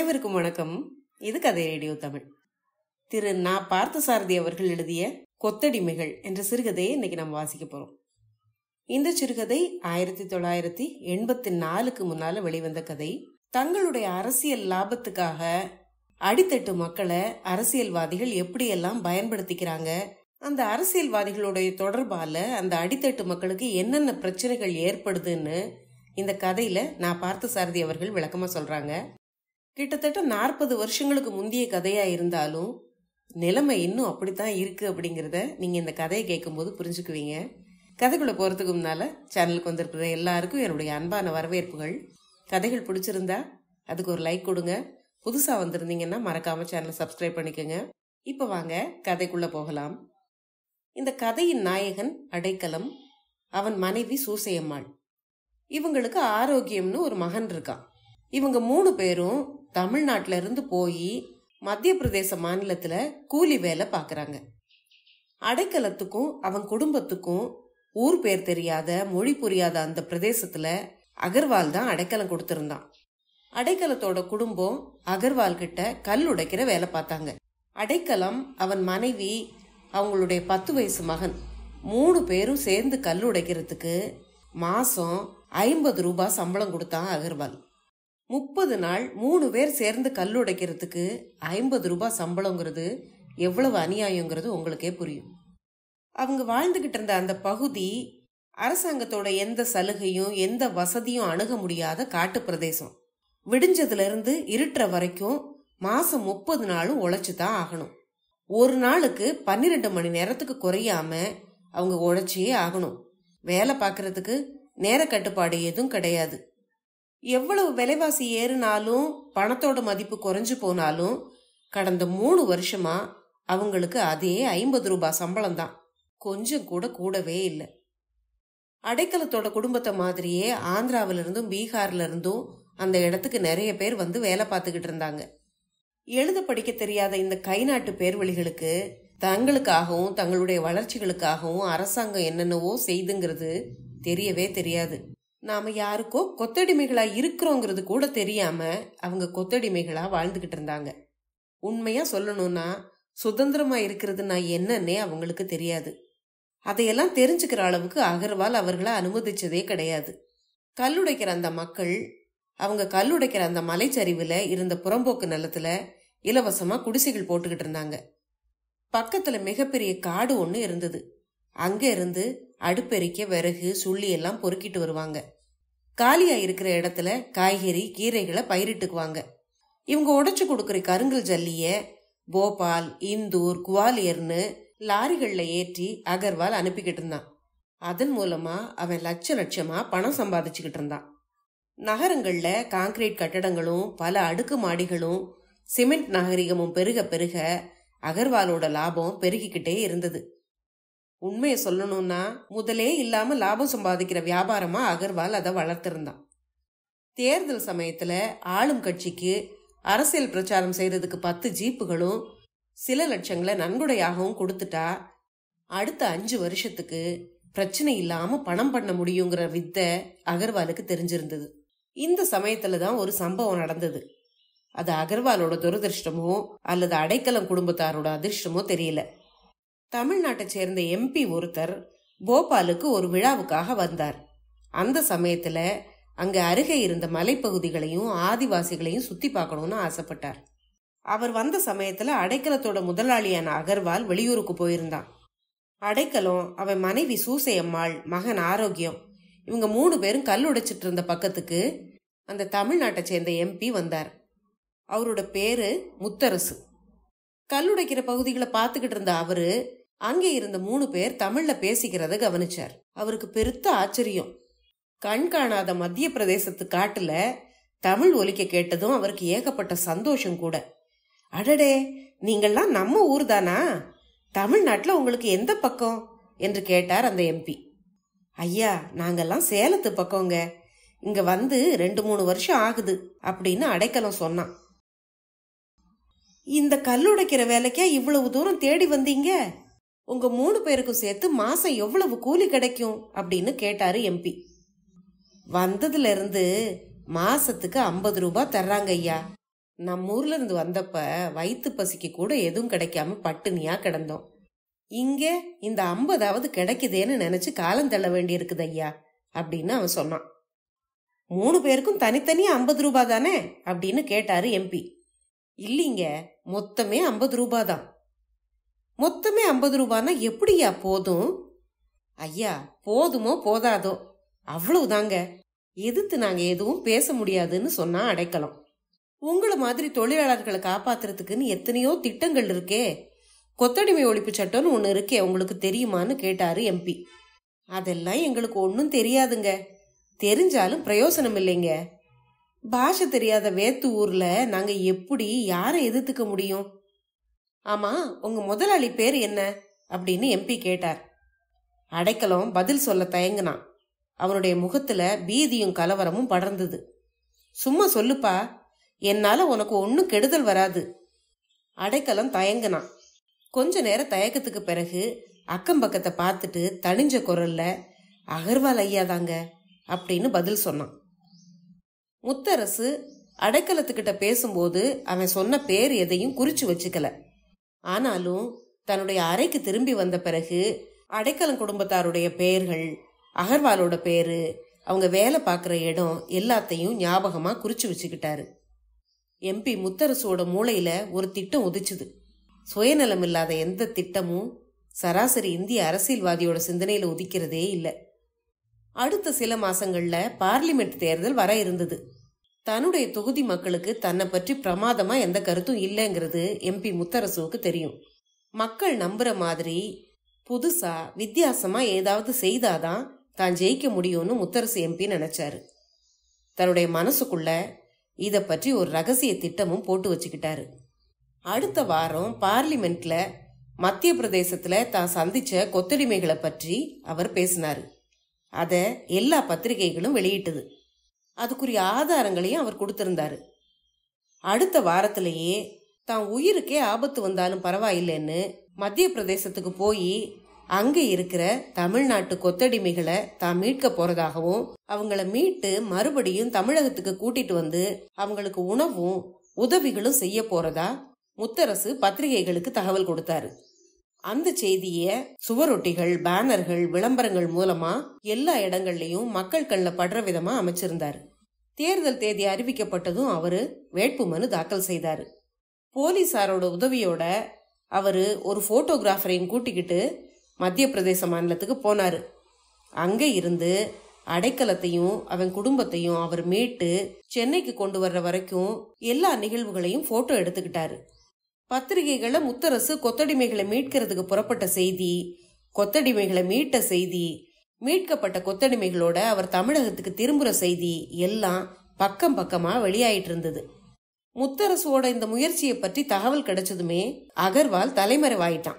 அனைவருக்கும் வணக்கம் இது கதை ரேடியோ தமிழ் திரு நா பார்த்தசாரதி அவர்கள் எழுதிய கொத்தடிமைகள் என்ற சிறுகதையை இன்னைக்கு நம்ம வாசிக்க போறோம் இந்த சிறுகதை ஆயிரத்தி தொள்ளாயிரத்தி எண்பத்தி நாலுக்கு முன்னால வெளிவந்த கதை தங்களுடைய அரசியல் லாபத்துக்காக அடித்தட்டு மக்களை அரசியல்வாதிகள் எப்படியெல்லாம் பயன்படுத்திக்கிறாங்க அந்த அரசியல்வாதிகளுடைய தொடர்பால அந்த அடித்தட்டு மக்களுக்கு என்னென்ன பிரச்சனைகள் ஏற்படுதுன்னு இந்த கதையில நான் பார்த்த சாரதி அவர்கள் விளக்கமா சொல்றாங்க கிட்டத்தட்ட நாற்பது வருஷங்களுக்கு முந்தைய கதையா இருந்தாலும் நிலைமை இன்னும் அப்படித்தான் இருக்கு அப்படிங்கிறத நீங்க இந்த கதையை கேட்கும்போது புரிஞ்சுக்குவீங்க கதைக்குள்ள போறதுக்கு முன்னால சேனலுக்கு வந்திருக்கிற எல்லாருக்கும் என்னுடைய அன்பான வரவேற்புகள் கதைகள் பிடிச்சிருந்தா அதுக்கு ஒரு லைக் கொடுங்க புதுசா வந்திருந்தீங்கன்னா மறக்காம சேனலை சப்ஸ்கிரைப் பண்ணிக்கோங்க இப்ப வாங்க கதைக்குள்ள போகலாம் இந்த கதையின் நாயகன் அடைக்கலம் அவன் மனைவி சூசையம்மாள் இவங்களுக்கு ஆரோக்கியம்னு ஒரு மகன் இருக்கான் இவங்க மூணு பேரும் தமிழ்நாட்டில இருந்து போய் மத்திய பிரதேச மாநிலத்துல கூலி வேலை பார்க்கறாங்க அடைக்கலத்துக்கும் அவன் குடும்பத்துக்கும் ஊர் பேர் தெரியாத மொழி புரியாத அந்த பிரதேசத்துல அகர்வால் தான் அடைக்கலம் கொடுத்திருந்தான் அடைக்கலத்தோட குடும்பம் அகர்வால் கிட்ட கல் உடைக்கிற வேலை பார்த்தாங்க அடைக்கலம் அவன் மனைவி அவங்களுடைய பத்து வயசு மகன் மூணு பேரும் சேர்ந்து கல் உடைக்கிறதுக்கு மாசம் ஐம்பது ரூபாய் சம்பளம் கொடுத்தான் அகர்வால் முப்பது நாள் மூணு பேர் சேர்ந்து கல் உடைக்கிறதுக்கு ஐம்பது ரூபாய் சம்பளங்கிறது எவ்வளவு அநியாயங்கிறது உங்களுக்கே புரியும் அவங்க வாழ்ந்துகிட்டு இருந்த அந்த பகுதி அரசாங்கத்தோட எந்த சலுகையும் எந்த வசதியும் அணுக முடியாத காட்டு பிரதேசம் விடிஞ்சதுல இருந்து இருட்டுற வரைக்கும் மாசம் முப்பது நாளும் உழைச்சு தான் ஆகணும் ஒரு நாளுக்கு பன்னிரெண்டு மணி நேரத்துக்கு குறையாம அவங்க உழைச்சியே ஆகணும் வேலை பார்க்கறதுக்கு நேர கட்டுப்பாடு எதுவும் கிடையாது எவ்வளவு விலைவாசி ஏறினாலும் பணத்தோட மதிப்பு குறைஞ்சு போனாலும் கடந்த மூணு வருஷமா அவங்களுக்கு அதே ஐம்பது ரூபாய் சம்பளம் தான் கொஞ்சம் கூட கூடவே இல்லை அடைக்கலத்தோட குடும்பத்தை மாதிரியே ஆந்திராவில இருந்தும் பீகார்ல இருந்தும் அந்த இடத்துக்கு நிறைய பேர் வந்து வேலை பார்த்துக்கிட்டு இருந்தாங்க எழுத படிக்க தெரியாத இந்த கை நாட்டு பேர்வழிகளுக்கு தங்களுக்காகவும் தங்களுடைய வளர்ச்சிகளுக்காகவும் அரசாங்கம் என்னென்னவோ செய்துங்கிறது தெரியவே தெரியாது நாம யாருக்கோ கொத்தடிமைகளா இருக்கிறோங்கிறது கூட தெரியாம அவங்க கொத்தடிமைகளா வாழ்ந்துகிட்டு இருந்தாங்க உண்மையா சொல்லணும்னா சுதந்திரமா இருக்கிறதுனா என்னன்னே அவங்களுக்கு தெரியாது அதையெல்லாம் தெரிஞ்சுக்கிற அளவுக்கு அகர்வால் அவர்களை அனுமதிச்சதே கிடையாது கல்லுடைக்கிற அந்த மக்கள் அவங்க கல்லுடைக்கிற அந்த மலைச்சரிவுல இருந்த புறம்போக்கு நிலத்துல இலவசமா குடிசைகள் போட்டுக்கிட்டு இருந்தாங்க பக்கத்துல மிகப்பெரிய காடு ஒன்று இருந்தது அங்க இருந்து அடுப்பெரிக்க விறகு சுள்ளி எல்லாம் பொறுக்கிட்டு வருவாங்க காலியா இருக்கிற இடத்துல காய்கறி கீரைகளை பயிரிட்டுக்குவாங்க இவங்க உடைச்சு கொடுக்குற கருங்கல் ஜல்லிய போபால் இந்தூர் குவாலியர்னு லாரிகள்ல ஏற்றி அகர்வால் அனுப்பிக்கிட்டு இருந்தான் அதன் மூலமா அவன் லட்ச லட்சமா பணம் சம்பாதிச்சுக்கிட்டு இருந்தான் நகரங்கள்ல காங்கிரீட் கட்டடங்களும் பல அடுக்கு மாடிகளும் சிமெண்ட் நாகரிகமும் பெருக பெருக அகர்வாலோட லாபம் பெருகிக்கிட்டே இருந்தது உண்மையை சொல்லணும்னா முதலே இல்லாம லாபம் சம்பாதிக்கிற வியாபாரமா அகர்வால் அதை வளர்த்திருந்தான் தேர்தல் சமயத்துல ஆளும் கட்சிக்கு அரசியல் பிரச்சாரம் செய்யறதுக்கு பத்து ஜீப்புகளும் சில லட்சங்களை நன்கொடையாகவும் கொடுத்துட்டா அடுத்த அஞ்சு வருஷத்துக்கு பிரச்சனை இல்லாம பணம் பண்ண முடியுங்கிற வித்தை அகர்வாலுக்கு தெரிஞ்சிருந்தது இந்த சமயத்துல தான் ஒரு சம்பவம் நடந்தது அது அகர்வாலோட துரதிருஷ்டமோ அல்லது அடைக்கலம் குடும்பத்தாரோட அதிர்ஷ்டமோ தெரியல தமிழ்நாட்டை சேர்ந்த எம்பி ஒருத்தர் போபாலுக்கு ஒரு விழாவுக்காக வந்தார் அந்த சமயத்துல அங்க அருகே இருந்த மலைப்பகுதிகளையும் ஆதிவாசிகளையும் சுத்தி பார்க்கணும்னு ஆசைப்பட்டார் அவர் வந்த சமயத்துல அடைக்கலத்தோட முதலாளியான அகர்வால் வெளியூருக்கு போயிருந்தான் அடைக்கலம் அவன் மனைவி சூசையம்மாள் மகன் ஆரோக்கியம் இவங்க மூணு பேரும் கல் உடைச்சிட்டு இருந்த பக்கத்துக்கு அந்த தமிழ்நாட்டை சேர்ந்த எம்பி வந்தார் அவரோட பேரு முத்தரசு கல் உடைக்கிற பகுதிகளை பார்த்துக்கிட்டு இருந்த அவரு அங்கே இருந்த மூணு பேர் தமிழ்ல பேசிக்கிறத கவனிச்சார் அவருக்கு பெருத்த ஆச்சரியம் கண் காணாத மத்திய பிரதேசத்து காட்டுல தமிழ் ஒலிக்க கேட்டதும் அவருக்கு ஏகப்பட்ட சந்தோஷம் கூட அடடே நீங்கள்லாம் நம்ம ஊர் தானா தமிழ்நாட்டில் உங்களுக்கு எந்த பக்கம் என்று கேட்டார் அந்த எம்பி ஐயா நாங்கெல்லாம் சேலத்து பக்கங்க இங்க வந்து ரெண்டு மூணு வருஷம் ஆகுது அப்படின்னு அடைக்கலம் சொன்னான் இந்த கல்லுடைக்கிற வேலைக்கா இவ்வளவு தூரம் தேடி வந்தீங்க உங்க மூணு பேருக்கும் சேர்த்து மாசம் எவ்வளவு கூலி கிடைக்கும் அப்படின்னு கேட்டாரு எம்பி வந்ததுல இருந்து மாசத்துக்கு ஐம்பது ரூபாய் தர்றாங்க ஐயா நம்ம ஊர்ல இருந்து வந்தப்ப வயிற்று பசிக்கு கூட எதுவும் கிடைக்காம பட்டினியா கிடந்தோம் இங்க இந்த ஐம்பதாவது கிடைக்குதேன்னு நினைச்சு காலம் தள்ள வேண்டி இருக்குது ஐயா அப்படின்னு அவன் சொன்னான் மூணு பேருக்கும் தனித்தனியா ஐம்பது ரூபாய் தானே அப்படின்னு கேட்டாரு எம்பி இல்லைங்க மொத்தமே ஐம்பது ரூபாய் தான் மொத்தமே ஐம்பது ரூபான்னா எப்படியா போதும் ஐயா போதுமோ போதாதோ அவ்வளவுதாங்க எதிர்த்து நாங்க எதுவும் பேச முடியாதுன்னு சொன்னா அடைக்கலாம் உங்களை மாதிரி தொழிலாளர்களை காப்பாத்துறதுக்குன்னு எத்தனையோ திட்டங்கள் இருக்கே கொத்தடிமை ஒழிப்பு சட்டம்னு ஒன்று இருக்கே உங்களுக்கு தெரியுமான்னு கேட்டாரு எம்பி அதெல்லாம் எங்களுக்கு ஒன்றும் தெரியாதுங்க தெரிஞ்சாலும் பிரயோசனம் இல்லைங்க பாஷை தெரியாத வேத்து ஊர்ல நாங்க எப்படி யாரை எதிர்த்துக்க முடியும் ஆமா உங்க முதலாளி பேர் என்ன அப்படின்னு எம்பி கேட்டார் அடைக்கலம் பதில் சொல்ல தயங்கினான் அவனுடைய முகத்துல பீதியும் கலவரமும் படர்ந்தது சும்மா சொல்லுப்பா என்னால உனக்கு ஒன்றும் கெடுதல் வராது அடைக்கலம் தயங்கினான் கொஞ்ச நேரம் தயக்கத்துக்கு பிறகு அக்கம் பக்கத்தை பார்த்துட்டு தணிஞ்ச குரல்ல அகர்வால் ஐயா தாங்க அப்படின்னு பதில் சொன்னான் முத்தரசு அடைக்கலத்துக்கிட்ட பேசும்போது அவன் சொன்ன பேர் எதையும் குறிச்சு வச்சுக்கல ஆனாலும் தன்னுடைய அறைக்கு திரும்பி வந்த பிறகு அடைக்கலம் குடும்பத்தாருடைய பெயர்கள் அகர்வாலோட பேரு அவங்க வேலை பார்க்குற இடம் எல்லாத்தையும் ஞாபகமா குறிச்சு வச்சுக்கிட்டாரு எம்பி முத்தரசோட மூளையில ஒரு திட்டம் உதிச்சுது சுயநலம் இல்லாத எந்த திட்டமும் சராசரி இந்திய அரசியல்வாதியோட சிந்தனையில உதிக்கிறதே இல்லை அடுத்த சில மாசங்கள்ல பார்லிமெண்ட் தேர்தல் வர இருந்தது தன்னுடைய தொகுதி மக்களுக்கு தன்னை பற்றி பிரமாதமா எந்த கருத்தும் இல்லைங்கிறது எம்பி முத்தரசுவுக்கு தெரியும் மக்கள் நம்புற மாதிரி புதுசா வித்தியாசமா ஏதாவது செய்தாதான் தான் ஜெயிக்க முடியும்னு முத்தரசு எம்பி நினைச்சாரு தன்னுடைய மனசுக்குள்ள இத பற்றி ஒரு ரகசிய திட்டமும் போட்டு வச்சுக்கிட்டாரு அடுத்த வாரம் பார்லிமெண்ட்ல மத்திய பிரதேசத்துல தான் சந்திச்ச கொத்தடிமைகளை பற்றி அவர் பேசினாரு அத எல்லா பத்திரிகைகளும் வெளியிட்டது அதுக்குரிய ஆதாரங்களையும் அவர் கொடுத்திருந்தாரு அடுத்த வாரத்திலேயே தான் உயிருக்கே ஆபத்து வந்தாலும் பரவாயில்லைன்னு மத்திய பிரதேசத்துக்கு போய் அங்க இருக்கிற தமிழ்நாட்டு கொத்தடிமைகளை தான் மீட்க போறதாகவும் அவங்கள மீட்டு மறுபடியும் தமிழகத்துக்கு கூட்டிட்டு வந்து அவங்களுக்கு உணவும் உதவிகளும் செய்ய போறதா முத்தரசு பத்திரிகைகளுக்கு தகவல் கொடுத்தாரு அந்த செய்திய சுவரொட்டிகள் பேனர்கள் விளம்பரங்கள் மூலமா எல்லா இடங்கள்லயும் மக்கள் கண்ணில் படுற விதமா அமைச்சிருந்தாரு தேர்தல் தேதி அறிவிக்கப்பட்டதும் அவரு வேட்புமனு தாக்கல் செய்தாரு போலீசாரோட உதவியோட அவரு ஒரு போட்டோகிராஃபரையும் கூட்டிக்கிட்டு மத்திய பிரதேச மாநிலத்துக்கு போனாரு அங்க இருந்து அடைக்கலத்தையும் அவன் குடும்பத்தையும் அவர் மீட்டு சென்னைக்கு கொண்டு வர்ற வரைக்கும் எல்லா நிகழ்வுகளையும் போட்டோ எடுத்துக்கிட்டாரு பத்திரிகைகளை முத்தரசு கொத்தடிமைகளை மீட்கிறதுக்கு புறப்பட்ட செய்தி கொத்தடிமைகளை மீட்ட செய்தி மீட்கப்பட்ட கொத்தடிமைகளோட அவர் தமிழகத்துக்கு திரும்புற செய்தி எல்லாம் பக்கம் பக்கமா வெளியாயிட்டு இருந்தது முத்தரசுவோட இந்த முயற்சியை பற்றி தகவல் கிடைச்சதுமே அகர்வால் தலைமறைவாயிட்டான்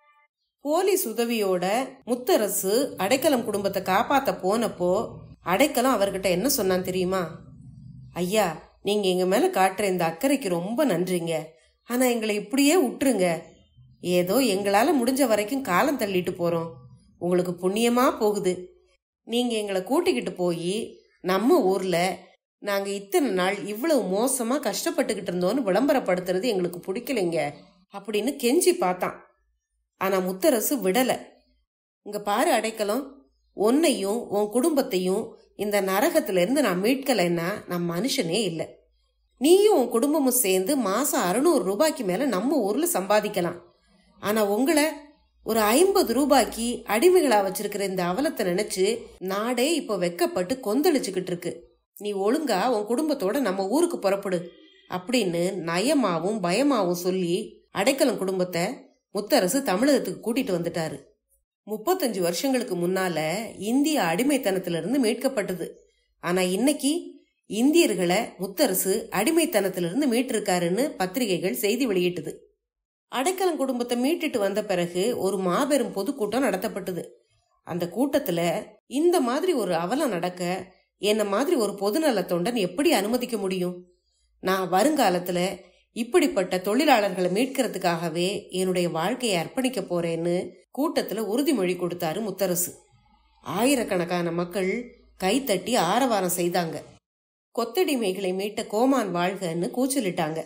போலீஸ் உதவியோட முத்தரசு அடைக்கலம் குடும்பத்தை காப்பாத்த போனப்போ அடைக்கலம் அவர்கிட்ட என்ன சொன்னான் தெரியுமா ஐயா நீங்க எங்க மேல காட்டுற இந்த அக்கறைக்கு ரொம்ப நன்றிங்க ஆனா எங்களை இப்படியே விட்டுருங்க ஏதோ எங்களால முடிஞ்ச வரைக்கும் காலம் தள்ளிட்டு போறோம் உங்களுக்கு புண்ணியமா போகுது நீங்க எங்களை கூட்டிக்கிட்டு போய் நம்ம ஊர்ல நாங்க இத்தனை நாள் இவ்வளவு மோசமா கஷ்டப்பட்டுக்கிட்டு இருந்தோம்னு விளம்பரப்படுத்துறது எங்களுக்கு பிடிக்கலைங்க அப்படின்னு கெஞ்சி பார்த்தான் ஆனா முத்தரசு விடல இங்க பாரு அடைக்கலம் உன்னையும் உன் குடும்பத்தையும் இந்த நரகத்துல இருந்து நான் மீட்கலைன்னா நான் மனுஷனே இல்லை நீயும் உன் குடும்பமும் சேர்ந்து மாசம் அறுநூறு ரூபாய்க்கு மேல நம்ம ஊர்ல சம்பாதிக்கலாம் ஆனா உங்களை ஒரு ஐம்பது ரூபாய்க்கு அடிமைகளா வச்சிருக்கிற இந்த அவலத்தை நினைச்சு நாடே இப்போ வெக்கப்பட்டு கொந்தளிச்சுக்கிட்டு இருக்கு நீ ஒழுங்கா உன் குடும்பத்தோட நம்ம ஊருக்கு புறப்படு அப்படின்னு நயமாவும் பயமாவும் சொல்லி அடைக்கலம் குடும்பத்தை முத்தரசு தமிழகத்துக்கு கூட்டிட்டு வந்துட்டாரு முப்பத்தஞ்சு வருஷங்களுக்கு முன்னால இந்திய அடிமைத்தனத்திலிருந்து மீட்கப்பட்டது ஆனா இன்னைக்கு இந்தியர்களை முத்தரசு அடிமைத்தனத்திலிருந்து மீட்டிருக்காருன்னு பத்திரிகைகள் செய்தி வெளியிட்டது அடைக்கலம் குடும்பத்தை மீட்டுட்டு வந்த பிறகு ஒரு மாபெரும் பொதுக்கூட்டம் நடத்தப்பட்டது அந்த கூட்டத்துல இந்த மாதிரி ஒரு அவலம் நடக்க என்ன மாதிரி ஒரு பொதுநல தொண்டன் எப்படி அனுமதிக்க முடியும் நான் வருங்காலத்துல இப்படிப்பட்ட தொழிலாளர்களை மீட்கிறதுக்காகவே என்னுடைய வாழ்க்கையை அர்ப்பணிக்க போறேன்னு கூட்டத்துல உறுதிமொழி கொடுத்தாரு முத்தரசு ஆயிரக்கணக்கான மக்கள் கைத்தட்டி ஆரவாரம் செய்தாங்க கொத்தடிமைகளை மீட்ட கோமான் வாழ்கன்னு கூச்சலிட்டாங்க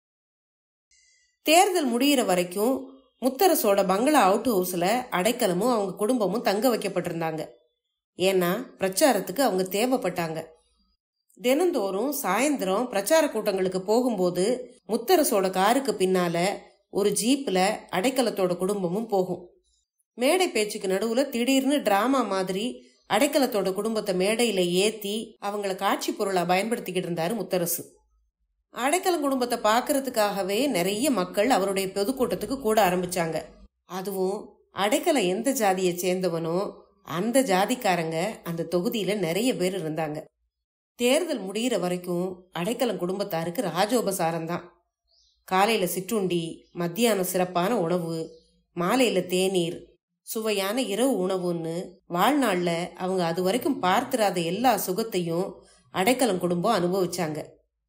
தேர்தல் முடியிற வரைக்கும் முத்தரசோட பங்களா அவுட் ஹவுஸ்ல அடைக்கலமும் அவங்க குடும்பமும் தங்க வைக்கப்பட்டிருந்தாங்க ஏன்னா பிரச்சாரத்துக்கு அவங்க தேவைப்பட்டாங்க தினந்தோறும் சாயந்தரம் பிரச்சார கூட்டங்களுக்கு போகும்போது முத்தரசோட காருக்கு பின்னால ஒரு ஜீப்ல அடைக்கலத்தோட குடும்பமும் போகும் மேடை பேச்சுக்கு நடுவுல திடீர்னு டிராமா மாதிரி அடைக்கலத்தோட குடும்பத்தை மேடையில ஏத்தி அவங்கள காட்சி பொருளா பயன்படுத்திக்கிட்டு இருந்தாரு முத்தரசு அடைக்கலம் குடும்பத்தை பார்க்கறதுக்காகவே நிறைய மக்கள் அவருடைய பொதுக்கூட்டத்துக்கு கூட ஆரம்பிச்சாங்க அதுவும் அடைக்கலம் எந்த ஜாதியை சேர்ந்தவனோ அந்த ஜாதிக்காரங்க அந்த தொகுதியில நிறைய பேர் இருந்தாங்க தேர்தல் முடியிற வரைக்கும் அடைக்கலம் குடும்பத்தாருக்கு ராஜோபசாரம் தான் காலையில சிற்றுண்டி மத்தியானம் சிறப்பான உணவு மாலையில தேநீர் சுவையான இரவு உணவுன்னு வாழ்நாள்ல அவங்க அது வரைக்கும் பார்த்திராத எல்லா சுகத்தையும் அடைக்கலம் குடும்பம் அனுபவிச்சாங்க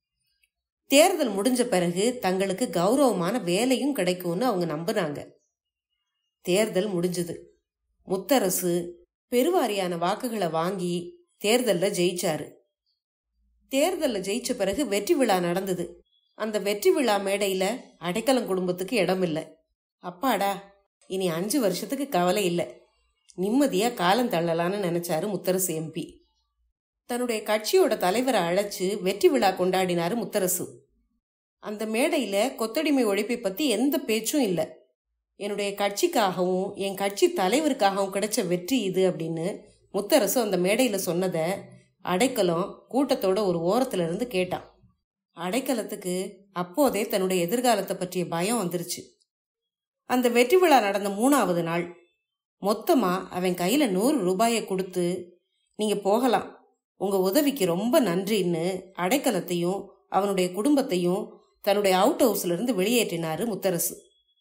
தேர்தல் முடிஞ்ச பிறகு தங்களுக்கு கௌரவமான வேலையும் கிடைக்கும்னு அவங்க நம்பினாங்க தேர்தல் முடிஞ்சது முத்தரசு பெருவாரியான வாக்குகளை வாங்கி தேர்தல்ல ஜெயிச்சாரு தேர்தல்ல ஜெயிச்ச பிறகு வெற்றி விழா நடந்தது அந்த வெற்றி விழா மேடையில அடைக்கலம் குடும்பத்துக்கு இடம் இல்லை அப்பாடா இனி அஞ்சு வருஷத்துக்கு கவலை இல்லை நிம்மதியா காலம் தள்ளலான்னு நினைச்சாரு முத்தரசு எம்பி தன்னுடைய கட்சியோட தலைவரை அழைச்சு வெற்றி விழா கொண்டாடினாரு முத்தரசு அந்த மேடையில கொத்தடிமை ஒழிப்பை பத்தி எந்த பேச்சும் இல்லை என்னுடைய கட்சிக்காகவும் என் கட்சி தலைவருக்காகவும் கிடைச்ச வெற்றி இது அப்படின்னு முத்தரசு அந்த மேடையில சொன்னதை அடைக்கலம் கூட்டத்தோட ஒரு ஓரத்துல இருந்து கேட்டான் அடைக்கலத்துக்கு அப்போதே தன்னுடைய எதிர்காலத்தை பற்றிய பயம் வந்துருச்சு அந்த வெற்றி விழா நடந்த மூணாவது நாள் மொத்தமா அவன் கையில நூறு ரூபாயை கொடுத்து நீங்க போகலாம் உங்க உதவிக்கு ரொம்ப நன்றின்னு அடைக்கலத்தையும் அவனுடைய குடும்பத்தையும் தன்னுடைய அவுட் ஹவுஸ்ல இருந்து வெளியேற்றினாரு முத்தரசு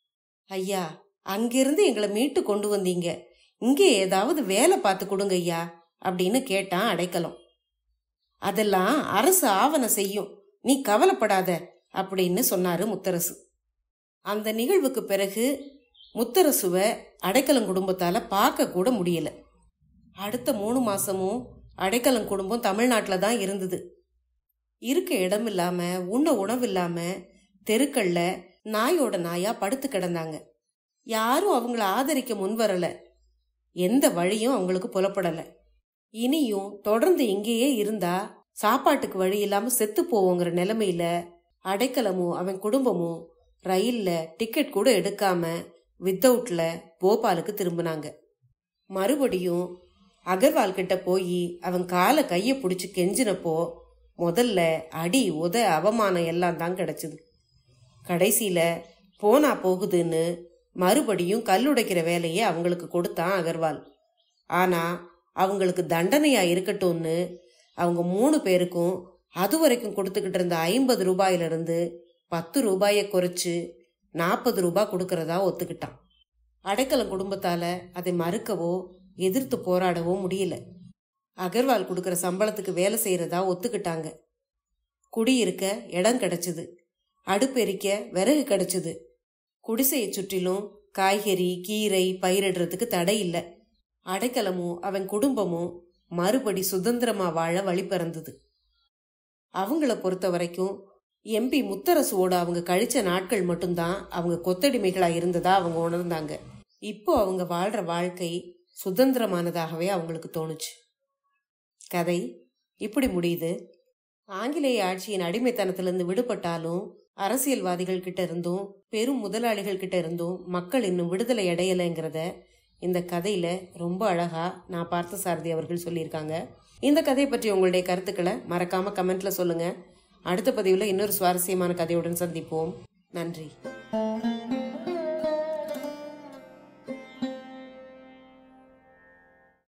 ஐயா அங்கிருந்து எங்களை மீட்டு கொண்டு வந்தீங்க இங்கே ஏதாவது வேலை பார்த்து கொடுங்க ஐயா அப்படின்னு கேட்டான் அடைக்கலம் அதெல்லாம் அரசு ஆவணம் செய்யும் நீ கவலைப்படாத அப்படின்னு சொன்னாரு முத்தரசு அந்த நிகழ்வுக்கு பிறகு முத்தரசுவை அடைக்கலம் குடும்பத்தால பார்க்க கூட முடியல அடுத்த மூணு மாசமும் அடைக்கலம் குடும்பம் தமிழ்நாட்டில் தான் இருந்தது இருக்க இடம் இல்லாம உண்ண உணவு இல்லாம தெருக்கள்ல நாயோட நாயா படுத்து கிடந்தாங்க யாரும் அவங்கள ஆதரிக்க முன்வரல எந்த வழியும் அவங்களுக்கு புலப்படல இனியும் தொடர்ந்து இங்கேயே இருந்தா சாப்பாட்டுக்கு வழி இல்லாம செத்து போவோங்கிற நிலைமையில அடைக்கலமும் அவன் குடும்பமும் ரயில்ல டிக்கெட் கூட எடுக்காம வித்தவுட்ல போபாலுக்கு திரும்பினாங்க மறுபடியும் அகர்வால் கிட்ட போய் அவன் காலை கைய பிடிச்சி கெஞ்சினப்போ முதல்ல அடி உத அவமானம் எல்லாம் தான் கிடைச்சது கடைசியில போனா போகுதுன்னு மறுபடியும் கல்லுடைக்கிற வேலையை அவங்களுக்கு கொடுத்தான் அகர்வால் ஆனா அவங்களுக்கு தண்டனையா இருக்கட்டும்னு அவங்க மூணு பேருக்கும் அது வரைக்கும் கொடுத்துக்கிட்டு இருந்த ஐம்பது ரூபாயிலிருந்து பத்து ரூபாயை குறைச்சு நாற்பது ரூபாய் கொடுக்கறதா ஒத்துக்கிட்டான் அடைக்கலம் குடும்பத்தால அதை மறுக்கவோ எதிர்த்து போராடவோ முடியல அகர்வால் கொடுக்கற சம்பளத்துக்கு வேலை செய்யறதா ஒத்துக்கிட்டாங்க குடியிருக்க இடம் கிடைச்சது அடுப்பெரிக்க விறகு கிடைச்சது குடிசையை சுற்றிலும் காய்கறி கீரை பயிரிடுறதுக்கு தடை இல்லை அடைக்கலமும் அவன் குடும்பமும் மறுபடி சுதந்திரமா வாழ வழி பிறந்தது அவங்கள பொறுத்த வரைக்கும் எம்பி முத்தரசுவோட அவங்க கழிச்ச நாட்கள் மட்டும்தான் அவங்க கொத்தடிமைகளா இருந்ததா அவங்க உணர்ந்தாங்க இப்போ அவங்க வாழ்ற வாழ்க்கை சுதந்திரமானதாகவே அவங்களுக்கு தோணுச்சு கதை இப்படி முடியுது ஆங்கிலேய ஆட்சியின் அடிமைத்தனத்திலிருந்து விடுபட்டாலும் அரசியல்வாதிகள் கிட்ட இருந்தும் பெரும் முதலாளிகள் கிட்ட இருந்தும் மக்கள் இன்னும் விடுதலை அடையலைங்கிறத இந்த கதையில ரொம்ப அழகா நான் பார்த்த சாரதி அவர்கள் சொல்லியிருக்காங்க இந்த கதையை பற்றி உங்களுடைய கருத்துக்களை மறக்காம கமெண்ட்ல சொல்லுங்க அடுத்த பதிவுல இன்னொரு சுவாரஸ்யமான கதையுடன் சந்திப்போம் நன்றி